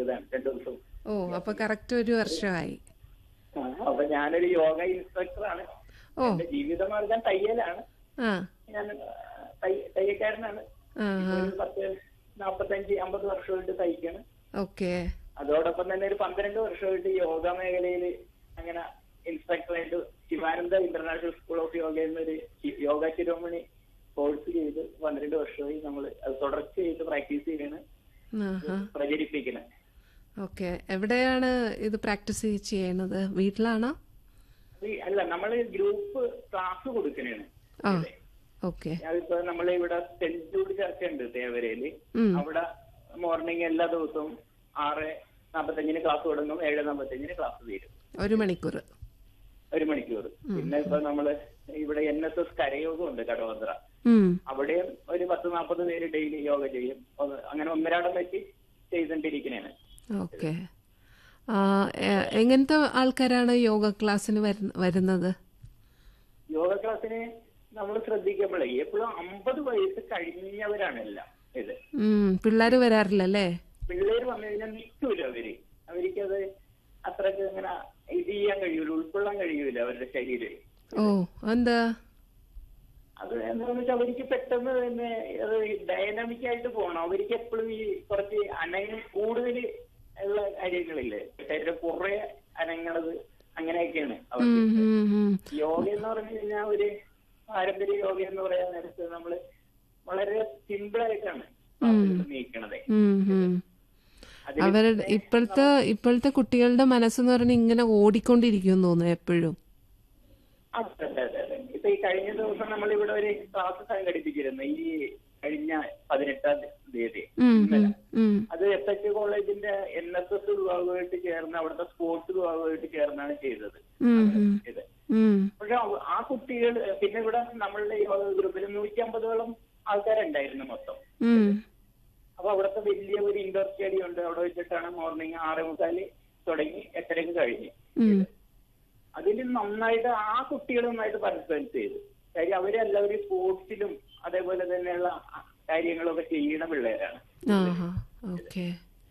ചെയ്തതാണ് രണ്ടു ദിവസം ഓ അപ്പൊ കറക്റ്റ് ഒരു വർഷമായി ആ, അപ്പൊ ഞാനൊരു യോഗ ഇൻസ്ട്രക്ടറാണ് ഓ എന്റെ ജീവിതമാർഗം തയ്യലാണ് ആ ഞാൻ ആ, തയ്യ- തയ്യക്കാരനാണ് ആ ഇപ്പൊ ഒരു പത്ത് നാപ്പത്തഞ്ച് അമ്പത് വർഷമായിട്ട് തയ്ക്കാണ് ഓക്കെ അതോടൊപ്പം തന്നെ ഒരു പന്ത്രണ്ട് വർഷമായിട്ട് യോഗ മേഖലയിൽ അങ്ങനെ ഇൻസ്ട്രക്ടറായിട്ട് Sivananda International School of Yoga എന്നൊരു ശി- യോഗ ശിരോമണി കോഴ്സ് ചെയ്ത് പന്ത്രണ്ട് വർഷമായി നമ്മൾ അത് തുടർച്ചയായിട്ട് പ്രാക്ടീസ് ചെയ്യണ് ആഹാ പ്രചരിപ്പിക്കുന്നത് ഓക്കെ എവിടെയാണ് ഇത് പ്രാക്ടീസ് ചെയ്യണത് വീട്ടിലാണോ അല്ല നമ്മൾ ഗ്രൂപ്പ് ക്ലാസ് കൊടുക്കണേണ് ആ ഓക്കെ അതിപ്പോ നമ്മളെ ഇവിടെ സെന്റ് ജൂഡ് ചർച്ച ഉണ്ട് തേവരയില് ഉം. അവിടെ മോർണിംഗ് എല്ലാ ദിവസവും ആറ് നാപ്പത്തഞ്ചിന് ക്ലാസ് തുടങ്ങും ഏഴ് നാപ്പത്തഞ്ചിന് ക്ലാസ് തീരും ഒരു മണിക്കൂർ ഒരു മണിക്കൂർ പിന്നെ ഇപ്പൊ നമ്മള് ഇവിടെ എൻ എസ് എസ് കരയോഗം ഉണ്ട് കടവന്ത്ര ഉം അവിടെയും ഒരു പത്ത് നാൽപ്പത് പേര് ഡെയിലി യോഗ ചെയ്യും ഒന്ന് അങ്ങനെ ഒന്നരാടം വെച്ച് ചെയ്തോണ്ടിരിക്കണേണ് ഓക്കെ ആ, എ- എങ്ങനത്തെ ആൾക്കാരാണ് യോഗ ക്ലാസ്സിന് വരുന്ന- വരുന്നത് യോഗ ക്ലാസ്സിന് നമ്മൾ ശ്രദ്ധിക്കുമ്പോഴേ എപ്പോഴും അമ്പത് വയസ്സ് കഴിഞ്ഞവരാണ് എല്ലാം ഇത് ഉം പിള്ളേര് വരാറില്ലല്ലേ പിള്ളേര് വന്നു കഴിഞ്ഞാൽ നിൽക്കൂല അവര് അവർക്കത് അത്രക്ക് ഇങ്ങനെ ഇത് ചെയ്യാൻ കഴിയൂല ഉൾക്കൊള്ളാൻ കഴിയൂല അവരുടെ ശരീരം ഓ എന്താ അത് എന്താണെന്ന് വെച്ചാൽ അവർക്ക് പെട്ടെന്ന് തന്നെ അത് ഡൈനാമിക് ആയിട്ട് പോകണം അവർക്ക് എപ്പോഴും ഈ കുറച്ച് അനങ്ങ കൂടുതൽ ഉള്ള കാര്യങ്ങളില്ലേ ശരീരം കുറെ അനങ്ങണത് അങ്ങനെയൊക്കെയാണ് അവർക്ക് ഉം, ഉം, ഉം. യോഗ എന്ന് പറഞ്ഞു കഴിഞ്ഞാൽ ഒരു പാരമ്പര്യ യോഗ എന്ന് പറയാൻ നേരത്ത് നമ്മള് വളരെ സിമ്പിൾ ആയിട്ടാണ് നീക്കണത് ഉം, ഉം. അതിൽ അവരുടെ ഇപ്പോഴത്തെ ഇപ്പോഴത്തെ കുട്ടികളുടെ മനസ്സെന്ന് പറഞ്ഞാൽ ഇങ്ങനെ ഓടിക്കൊണ്ടിരിക്കും തോന്നുന്നു എപ്പോഴും അതെ അതെ അതെ അതെ ഇപ്പൊ ഈ കഴിഞ്ഞ ദിവസം നമ്മൾ ഇവിടെ ഒരു ക്ലാസ് സംഘടിപ്പിച്ചിരുന്നു ഈ കഴിഞ്ഞ പതിനെട്ടാം തീയതി ഉം, ഉം, ഉം. അത് എഫ് എച്ച് കോളേജിന്റെ എൻ എസ് എസ് വിഭാഗമായിട്ട് ചേർന്ന് അവിടുത്തെ സ്പോർട്സ് വിഭാഗമായിട്ട് ചേർന്നാണ് ചെയ്തത് ഉം, ഉം, ഇത് ഉം. പക്ഷെ അവ- ആ കുട്ടികൾ പിന്നെ ഇവിടെ നമ്മളുടെ യോഗ ഗ്രൂപ്പിൽ നൂറ്റി അമ്പതോളം ആൾക്കാരുണ്ടായിരുന്നു മൊത്തം ഉം. അപ്പൊ അവിടുത്തെ വലിയ ഒരു ഇൻഡോർ സ്റ്റേഡിയം ഉണ്ട് അവിടെ വെച്ചിട്ടാണ് മോർണിംഗ് ആറേ മുക്കാല് തുടങ്ങി എട്ടരക്ക് കഴിഞ്ഞ് ഉം. അതിൽ നന്നായിട്ട് ആ കുട്ടികൾ നന്നായിട്ട് പാർട്ടിസിപ്പേറ്റ് ചെയ്തു കാര്യം അവരെല്ലാവരും സ്പോർട്സിലും അതേപോലെ തന്നെയുള്ള കാര്യങ്ങളൊക്കെ ചെയ്യണ പിള്ളേരാണ് ആഹാ ഓക്കെ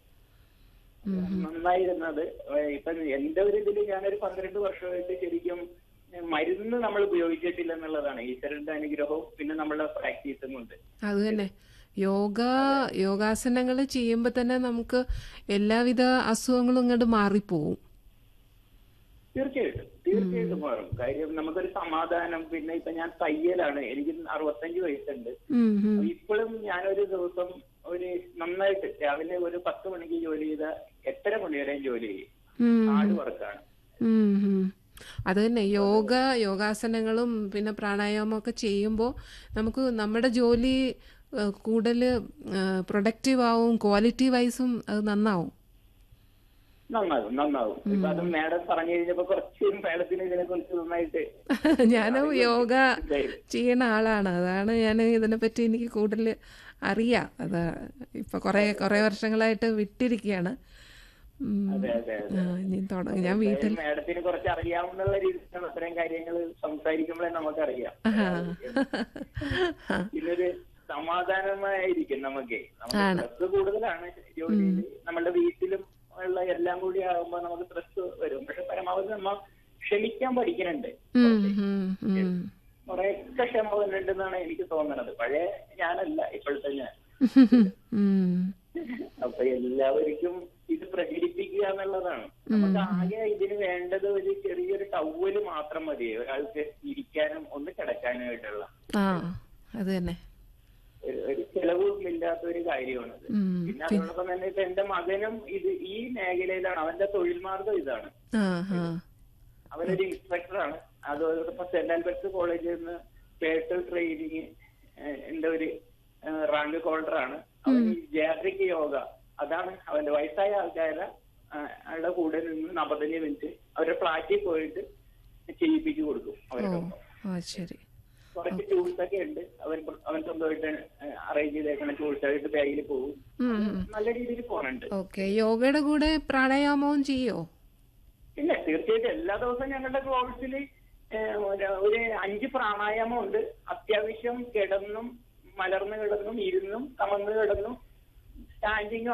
നന്നായിരുന്നത് ഏഹ് ഇപ്പൊ എന്റെ ഒരു ഇതിൽ ഞാനൊരു പന്ത്രണ്ട് വർഷമായിട്ട് ശരിക്കും മരുന്ന് നമ്മൾ ഉപയോഗിച്ചിട്ടില്ല എന്നുള്ളതാണ് ഈശ്വരന്റെ അനുഗ്രഹവും പിന്നെ നമ്മളുടെ പ്രാക്ടീസും കൊണ്ട് അത് തന്നെ യോഗ യോഗാസനങ്ങൾ ചെയ്യുമ്പോൾ തന്നെ നമുക്ക് എല്ലാവിധ അസുഖങ്ങളും ഇങ്ങോട്ട് മാറിപ്പോവും തീർച്ചയായിട്ടും തീർച്ചയായിട്ടും മാറും കാര്യം നമുക്കൊരു സമാധാനം പിന്നെ ഇപ്പൊ ഞാൻ തയ്യലാണ് എനിക്ക് അറുപത്തഞ്ച് വയസ്സുണ്ട് ഉം, ഉം. ഇപ്പോഴും ഞാനൊരു ദിവസം ഒരു നന്നായിട്ട് രാവിലെ ഒരു പത്ത് മണിക്ക് ജോലി ചെയ്ത എട്ടര മണി വരെയും ജോലി ചെയ്യും ഉം, ഹാർഡ് വർക്കാണ് ഉം, ഉം. അത് തന്നെ യോഗ യോഗാസനങ്ങളും പിന്നെ പ്രാണായാമം ഒക്കെ ചെയ്യുമ്പോൾ നമുക്ക് നമ്മുടെ ജോലി കൂടുതൽ പ്രൊഡക്റ്റീവ് ആവും ക്വാളിറ്റി വൈസും അത് നന്നാവും നന്നാകും നന്നാകും ഇപ്പൊ അത് മാഡം പറഞ്ഞു കഴിഞ്ഞപ്പോ കുറച്ച് മാഡത്തിന് ഇതിനെ കുറിച്ച് നന്നായിട്ട് ഞാൻ യോഗ ചെയ്യുന്ന ആളാണ് അതാണ് ഞാൻ ഇതിനെപ്പറ്റി എനിക്ക് കൂടുതൽ അറിയാം അത് ഇപ്പൊ കുറെ കുറെ വർഷങ്ങളായിട്ട് വിട്ടിരിക്കുകയാണ് ഉം. അതെ അതെ അതെ ആ, ഇനി തുടങ്ങി ഞാൻ വീട്ടിൽ മാഡത്തിന് കുറച്ച് അറിയാവുന്ന രീതിയിലാണ് അത്തരം കാര്യങ്ങൾ സംസാരിക്കുമ്പോഴേ നമുക്കറിയാം പിന്നൊരു സമാധാനമായിരിക്കും നമുക്ക് നമുക്ക് സ്ട്രെസ് കൂടുതലാണ് ജോലിയിൽ നമ്മളുടെ വീട്ടിലും ഉള്ള എല്ലാം കൂടി ആകുമ്പോൾ നമുക്ക് സ്ട്രെസ് വരും പക്ഷെ പരമാവധി നമ്മ ക്ഷമിക്കാൻ പഠിക്കുന്നുണ്ട് ഉം, ഉം, ഉം. കുറെയൊക്കെ ക്ഷമ വന്നിട്ടുണ്ടെന്നാണ് എനിക്ക് തോന്നുന്നത് പഴയ ഞാനല്ല ഇപ്പോഴത്തെ ഞാൻ ഉം. അപ്പൊ എല്ലാവർക്കും ഇത് പ്രചരിപ്പിക്കുക എന്നുള്ളതാണ് നമുക്ക് ആകെ ഇതിന് വേണ്ടത് ഒരു ചെറിയൊരു ടവല് മാത്രം മതി ഒരാൾക്ക് ഇരിക്കാനും ഒന്ന് കിടക്കാനുമായിട്ടുള്ള ആ അത് തന്നെ ഒരു ഒരു ചെലവും ഇല്ലാത്ത ഒരു കാര്യമാണത് ഉം. പിന്നെ അതോടൊപ്പം തന്നെ ഇപ്പൊ എന്റെ മകനും ഇത് ഈ മേഖലയിലാണ് അവന്റെ തൊഴിൽ മാർഗം ഇതാണ് ആ ആ അവനൊരു ഇൻസ്ട്രക്ടറാണ് അതോടൊപ്പം സെന്റ് ആൽബർട്സ് കോളേജിൽ നിന്ന് പേഴ്സണൽ ട്രെയിനിങ് എന്റെ ഒരു റാങ്ക് ഹോൾഡറാണ് അവൻ ജാഗ്രിക് യോഗ അതാണ് അവന്റെ വയസ്സായ ആൾക്കാരെ ആ, അയാളുടെ കൂടെ നിന്ന് നാപ്പത്തഞ്ച് മിനിറ്റ് അവരുടെ ഫ്ലാറ്റിൽ പോയിട്ട് ചെയ്യിപ്പിച്ചു കൊടുക്കും അവരുടെ ഒപ്പം. ആ ശരി കുറച്ച് ടൂൾസ് ഒക്കെ ഉണ്ട് അവൻ അവൻ സ്വന്തമായിട്ട് അറേഞ്ച് ചെയ്തേക്കുന്ന ടൂൾസ് ആയിട്ട് ബാഗിൽ പോകും നല്ല രീതിയിൽ പോകുന്നുണ്ട് ഓക്കെ യോഗയുടെ കൂടെ പ്രാണായാമവും ചെയ്യോ ഇല്ല തീർച്ചയായിട്ടും എല്ലാ ദിവസവും ഞങ്ങളുടെ കോഴ്സിൽ ഒരു അഞ്ച് പ്രാണായാമം ഉണ്ട് അത്യാവശ്യം കിടന്നും മലർന്നു കിടന്നും ഇരുന്നും കമന്ന് കിടന്നും സ്റ്റാൻഡിങ്ങും